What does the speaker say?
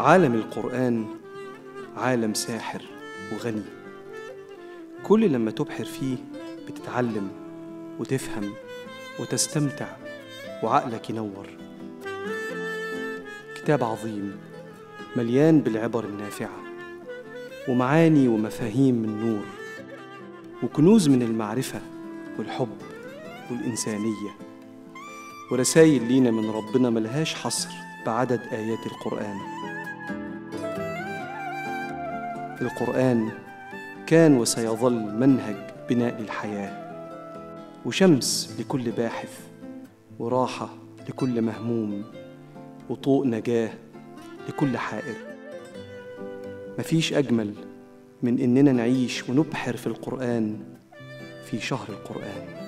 عالم القرآن عالم ساحر وغني كل لما تبحر فيه بتتعلم وتفهم وتستمتع وعقلك ينور كتاب عظيم مليان بالعبر النافعة ومعاني ومفاهيم من نور وكنوز من المعرفة والحب والإنسانية ورسائل لينا من ربنا ملهاش حصر بعدد آيات القرآن القرآن كان وسيظل منهج بناء الحياة وشمس لكل باحث وراحة لكل مهموم وطوق نجاة لكل حائر مفيش أجمل من إننا نعيش ونبحر في القرآن في شهر القرآن